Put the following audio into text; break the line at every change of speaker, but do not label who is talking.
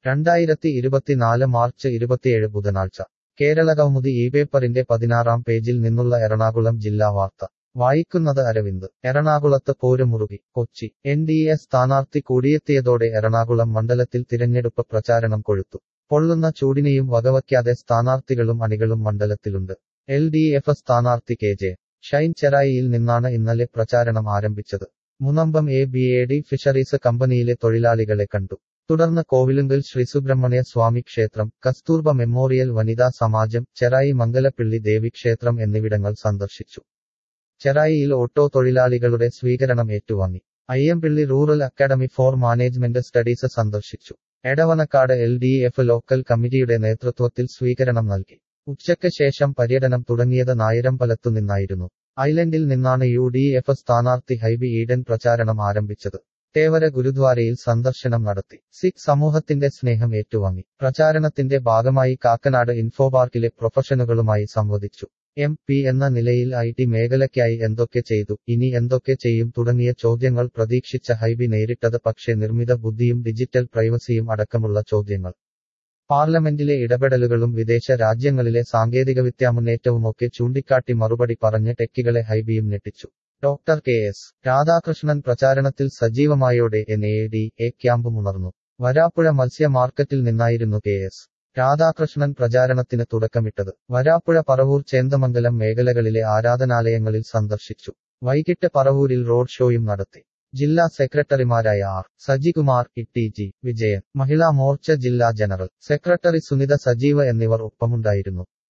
രണ്ടായിരത്തി ഇരുപത്തിനാല് മാർച്ച് ഇരുപത്തിയേഴ് ബുധനാഴ്ച കേരള കൗമുദി ഈ പേപ്പറിന്റെ പതിനാറാം പേജിൽ നിന്നുള്ള എറണാകുളം ജില്ലാ വാർത്ത വായിക്കുന്നത് അരവിന്ദ് എറണാകുളത്ത് പോരുമുറുകി കൊച്ചി എൻ ഡി എ സ്ഥാനാർത്ഥി കൂടിയെത്തിയതോടെ എറണാകുളം മണ്ഡലത്തിൽ തിരഞ്ഞെടുപ്പ് പ്രചാരണം കൊഴുത്തു പൊള്ളുന്ന ചൂടിനെയും വകവയ്ക്കാതെ സ്ഥാനാർത്ഥികളും അണികളും മണ്ഡലത്തിലുണ്ട് എൽ ഡി എഫ് സ്ഥാനാർത്ഥി കെ ജെ ഷൈൻ ചെറായിയിൽ നിന്നാണ് ഇന്നലെ പ്രചാരണം ആരംഭിച്ചത് Munambam A B A D fisheries കമ്പനിയിലെ തൊഴിലാളികളെ കണ്ടു തുടർന്ന് കോവിലുങ്കൽ ശ്രീസുബ്രഹ്മണ്യ സ്വാമി ക്ഷേത്രം കസ്തൂർബ മെമ്മോറിയൽ വനിതാ സമാജം ചെറായി മംഗലപ്പിള്ളി ദേവി ക്ഷേത്രം എന്നിവിടങ്ങൾ സന്ദർശിച്ചു ചെറായിയിൽ ഓട്ടോ തൊഴിലാളികളുടെ സ്വീകരണം ഏറ്റുവാങ്ങി Ayyampilly rural academy for management studies സന്ദർശിച്ചു Edavanakkad L D F local കമ്മിറ്റിയുടെ നേതൃത്വത്തിൽ സ്വീകരണം നൽകി ഉച്ചയ്ക്ക് ശേഷം പര്യടനം തുടങ്ങിയത് നായരമ്പലത്തു നിന്നായിരുന്നു ഐലൻഡിൽ നിന്നാണ് യു ഡി എഫ് സ്ഥാനാർത്ഥി ഹൈബി ഈഡൻ പ്രചാരണം ആരംഭിച്ചത് തേവര ഗുരുദ്വാരയിൽ സന്ദർശനം നടത്തി സിഖ് സമൂഹത്തിന്റെ സ്നേഹം ഏറ്റുവാങ്ങി പ്രചാരണത്തിന്റെ ഭാഗമായി കാക്കനാട് ഇൻഫോപാർക്കിലെ പ്രൊഫഷനുകളുമായി സംവദിച്ചു എം പി എന്ന നിലയിൽ ഐ ടി മേഖലയ്ക്കായി എന്തൊക്കെ ചെയ്തു ഇനി എന്തൊക്കെ ചെയ്യും തുടങ്ങിയ ചോദ്യങ്ങൾ പ്രതീക്ഷിച്ച ഹൈബി നേരിട്ടത് പക്ഷേ നിർമ്മിത ബുദ്ധിയും ഡിജിറ്റൽ പ്രൈവസിയും അടക്കമുള്ള ചോദ്യങ്ങൾ പാർലമെന്റിലെ ഇടപെടലുകളും വിദേശ രാജ്യങ്ങളിലെ സാങ്കേതികവിദ്യാ മുന്നേറ്റവുമൊക്കെ ചൂണ്ടിക്കാട്ടി മറുപടി പറഞ്ഞ് ടെക്കികളെ ഹൈബിയും ഞെട്ടിച്ചു ഡോക്ടർ കെ എസ് രാധാകൃഷ്ണൻ പ്രചാരണത്തിൽ സജീവമായോടെ എൻ എ ഡി എ ക്യാമ്പും ഉണർന്നു വരാപ്പുഴ മത്സ്യ മാർക്കറ്റിൽ നിന്നായിരുന്നു കെ എസ് രാധാകൃഷ്ണൻ പ്രചാരണത്തിന് തുടക്കമിട്ടത് വരാപ്പുഴ പറവൂർ ചേന്ദമംഗലം മേഖലകളിലെ ആരാധനാലയങ്ങളിൽ സന്ദർശിച്ചു വൈകിട്ട് പറവൂരിൽ റോഡ് ഷോയും നടത്തി ജില്ലാ സെക്രട്ടറിമാരായ R Sajikumar E G Vijayan Mahila Morcha ജില്ലാ ജനറൽ സെക്രട്ടറി സുനിത സജീവ എന്നിവർ ഒപ്പമുണ്ടായിരുന്നു